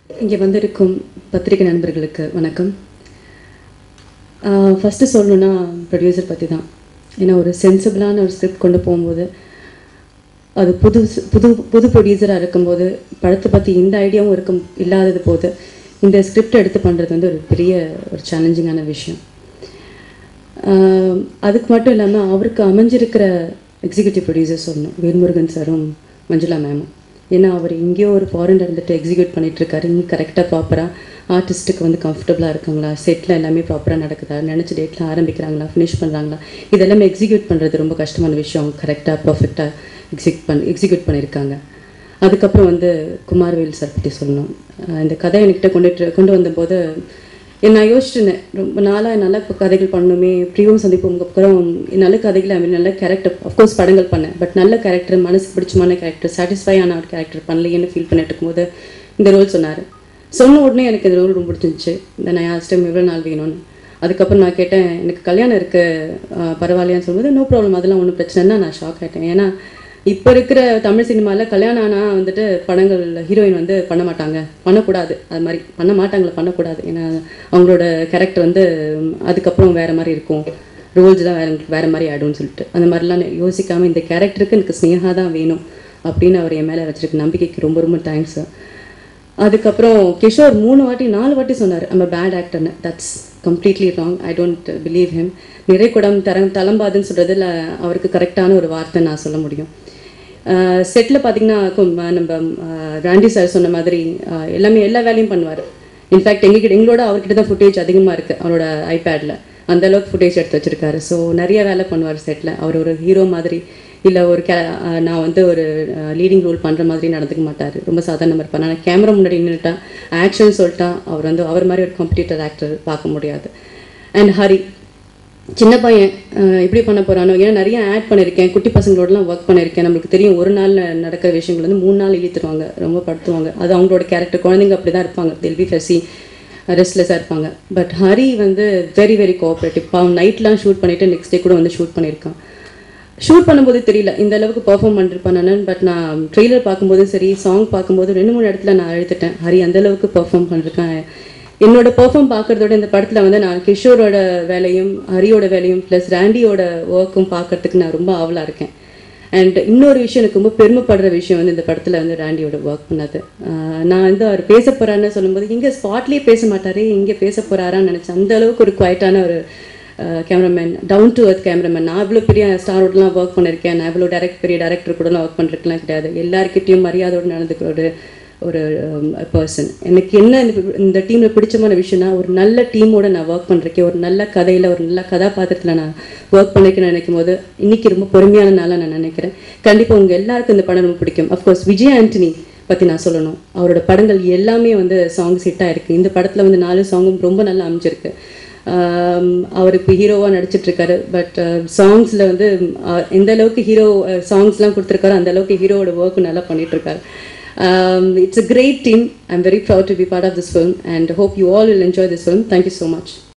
இங்கே வந்திருக்கும் பத்திரிகை நண்பர்களுக்கு வணக்கம் ஃபஸ்ட்டு சொல்லணுன்னா ப்ரொடியூசர் பற்றி தான் ஏன்னா ஒரு சென்சிபிளான ஒரு ஸ்கிரிப்ட் கொண்டு போகும்போது அது புது புது புது ப்ரொடியூசராக இருக்கும்போது படத்தை பற்றி இந்த ஐடியாவும் இருக்கும் இல்லாதது போது இந்த ஸ்கிரிப்ட் எடுத்து பண்ணுறது வந்து ஒரு பெரிய ஒரு சேலஞ்சிங்கான விஷயம் ஆஹ் அதுக்கு மட்டும் இல்லாமல் அவருக்கு அமைஞ்சிருக்கிற எக்ஸிக்யூட்டிவ் ப்ரொடியூசர் சொல்லணும் வேல்முருகன் சாரும் மஞ்சுளா மேமும் ஏன்னா அவர் எங்கேயோ ஒரு ஃபாரின்ல இருந்துட்டு எக்ஸிக்யூட் பண்ணிட்டு இருக்காரு இங்கே கரெக்டாக ப்ராப்பராக ஆர்டிஸ்ட்டுக்கு வந்து கம்ஃபர்டபுளாக இருக்காங்களா செட்டில் எல்லாமே ப்ராப்பராக நடக்குதா நினச்ச டேட்டில் ஆரம்பிக்கிறாங்களா ஃபினிஷ் பண்ணுறாங்களா இதெல்லாமே எக்ஸிக்யூட் பண்ணுறது ரொம்ப கஷ்டமான விஷயம் அவங்க கரெக்டாக பர்ஃபெக்டாக எக்ஸிக்யூட் பண்ணி எக்ஸிக்யூட் பண்ணியிருக்காங்க அதுக்கப்புறம் வந்து குமாரவேல் சார் பற்றி சொல்லணும் அஹ் இந்த கதை என்கிட்ட கொண்டுட்டு கொண்டு வந்தபோது என்ன நான் யோசிச்சிருந்தேன் ரொம்ப நாளாக நல்ல க- கதைகள் பண்ணணுமே ப்ரீவும் சந்திப்புக்கு அப்புறம் நல்ல கதைகள் அது நல்ல கேரக்டர் அஃப்கோர்ஸ் படங்கள் பண்ணேன் பட் நல்ல கேரக்டர் மனசுக்கு பிடிச்சமான கேரக்டர் சாட்டிஸ்ஃபை ஆன ஒரு கேரக்டர் பண்ணலையேன்னு ஃபீல் பண்ணிட்டு இருக்கும்போது இந்த ரோல் சொன்னார் சொன்ன உடனே எனக்கு இந்த ரோல் ரொம்ப பிடிச்சிருந்துச்சு இந்த நான் லாஸ்ட் டைம் எவ்வளோ நாள் வேணும்னு அதுக்கப்புறம் நான் கேட்டேன் எனக்கு கல்யாணம் இருக்கு அஹ் பரவாயில்லையான்னு சொல்லும்போது நோ ப்ராப்ளம் அதெல்லாம் ஒன்றும் பிரச்சனைன்னா நான் ஷாக் ஆகிட்டேன் ஏன்னா இப்போ இருக்கிற தமிழ் சினிமாவில் கல்யாணம் ஆனால் வந்துட்டு படங்கள் ஹீரோயின் வந்து பண்ண மாட்டாங்க பண்ணக்கூடாது அது மாதிரி பண்ண மாட்டாங்களே பண்ணக்கூடாது ஏன்னா அவங்களோட கேரக்டர் வந்து உம், அதுக்கப்புறம் வேறு மாதிரி இருக்கும் ரோல்ஸ் தான் வேறு வேறு மாதிரி ஆயிடும்னு சொல்லிட்டு அந்த மாதிரிலாம் யோசிக்காமல் இந்த கேரக்டருக்கு எனக்கு ஸ்னேகா தான் வேணும் அப்படின்னு அவர் என் மேலே வச்சிருக்க நம்பிக்கைக்கு ரொம்ப ரொம்ப தேங்க்ஸ் அதுக்கப்புறம் கிஷோர் மூணு வாட்டி நாலு வாட்டி சொன்னார் நம்ம பேட் ஆக்டர்னு that's completely wrong I don't believe him நிறை குடம் தரம் தளம்பாதுன்னு சொல்கிறதுல அவருக்கு கரெக்டான ஒரு வார்த்தை நான் சொல்ல முடியும் செட்டில் பார்த்தீங்கன்னா கும்- நம்ம ஆஹ், ராண்டி சார் சொன்ன மாதிரி ஆஹ், எல்லாமே எல்லா வேலையும் பண்ணுவார் இன்ஃபேக்ட் எங்ககிட்ட எங்களோட அவர்கிட்ட தான் ஃபுட்டேஜ் அதிகமாக இருக்குது அவரோட ஐபேடில் அந்த அளவுக்கு ஃபுட்டேஜ் எடுத்து வச்சிருக்காரு ஸோ நிறைய வேலை பண்ணுவார் செட்டில் அவர் ஒரு ஹீரோ மாதிரி இல்லை ஒரு கே ஆஹ், நான் வந்து ஒரு லீடிங் ரோல் பண்ணுற மாதிரி நடந்துக்க மாட்டார் ரொம்ப சாதாரணமாக இருப்பார் ஆனால் கேமரா முன்னாடி நின்றுட்டா ஆக்ஷன் சொல்லிட்டா அவர் வந்து அவர் மாதிரி ஒரு காம்படிட்டர் ஆக்டர் பார்க்க முடியாது அண்ட் ஹரி சின்ன பையன் அஹ், எப்படி பண்ண போறானோ ஏன்னா நிறைய ஆட் பண்ணியிருக்கேன் குட்டி பசங்களோடலாம் ஒர்க் பண்ணியிருக்கேன் நம்மளுக்கு தெரியும் ஒரு நாள் நடக்கிற விஷயங்கள் வந்து மூணு நாள் இழுத்துருவாங்க ரொம்ப படுத்துவாங்க அது அவங்களோட கேரக்டர் குழந்தைங்க அப்படி தான் இருப்பாங்க தெல்வி ஃபெசி ரெஸ்ட்லெஸ்ஸாக இருப்பாங்க பட் ஹரி வந்து வெரி வெரி கோஆப்ரேட்டிவ் அவன் நைட்லாம் ஷூட் பண்ணிட்டு நெக்ஸ்ட் டே கூட வந்து ஷூட் பண்ணியிருக்கான் ஷூட் பண்ணும்போது தெரியல இந்த அளவுக்கு பெர்ஃபார்ம் பண்ணிருப்பான் நான் பட் நான் ட்ரெய்லர் பார்க்கும்போதும் சரி சாங் பார்க்கும்போது ரெண்டு மூணு இடத்துல நான் அழுத்துட்டேன் ஹரி அந்த அளவுக்கு பெர்ஃபார்ம் பண்ணிருக்கேன் என்னோட பெர்ஃபார்ம் பார்க்கறதோட இந்த படத்தில் வந்து நான் கிஷோரோட வேலையும் ஹரியோட வேலையும் ப்ளஸ் ராண்டியோட ஒர்க்கும் பார்க்கறதுக்கு நான் ரொம்ப ஆவலாக இருக்கேன் அண்ட் இன்னொரு விஷயம் எனக்கு ரொம்ப பெருமைப்படுற விஷயம் வந்து இந்த படத்தில் வந்து ராண்டியோட ஒர்க் பண்ணது ஆஹ் நான் வந்து அவர் பேச போறாருன்னு சொல்லும்போது இங்கே ஸ்பாட்லேயே பேச மாட்டாரே இங்கே பேச போறாரான்னு நினச்சேன் அந்த அளவுக்கு ஒரு குவைட்டான ஒரு cameraman down to earth cameraman நான் இவ்வளோ பெரிய ஸ்டாரோடலாம் ஒர்க் பண்ணியிருக்கேன் நான் இவ்வளோ டேரக்ட் பெரிய டேரக்டர் கூடலாம் ஒர்க் பண்ணிருக்கலாம் கிடையாது எல்லாருக்கிட்டையும் மரியாதையோடு நடந்துக்கிற ஒரு ஒரு பர்சன் எனக்கு என்ன இந்த- இந்த டீமில் பிடிச்சமான விஷயம்னா ஒரு நல்ல டீமோட நான் ஒர்க் பண்ணிருக்கேன் ஒரு நல்ல கதையில் ஒரு நல்ல கதாபாத்திரத்தில் நான் ஒர்க் பண்ணிருக்கேன்னு நினைக்கும் போது இன்னைக்கு ரொம்ப பொறுமையான நாளாக நான் நினைக்கிறேன் கண்டிப்பாக உங்கள் எல்லாருக்கும் இந்த படம் ரொம்ப பிடிக்கும் அஃப்கோர்ஸ் விஜய் ஆண்டனி பற்றி நான் சொல்லணும் அவரோட படங்கள் எல்லாமே வந்து சாங்ஸ் ஹிட் ஆயிருக்கு இந்த படத்தில் வந்து நாலு சாங்கும் ரொம்ப நல்லா அமைஞ்சிருக்கு ஆம், அவர் இப்போ ஹீரோவாக நடிச்சிட்டு இருக்காரு பட் சாங்ஸில் வந்து அஹ், எந்த அளவுக்கு ஹீரோ சாங்ஸ்லாம் கொடுத்துருக்காரோ அந்த அளவுக்கு ஹீரோவோட ஒர்க் நல்லா பண்ணிட்டு இருக்காரு Um, it's a great team. I'm very proud to be part of this film and hope you all will enjoy this film. Thank you so much.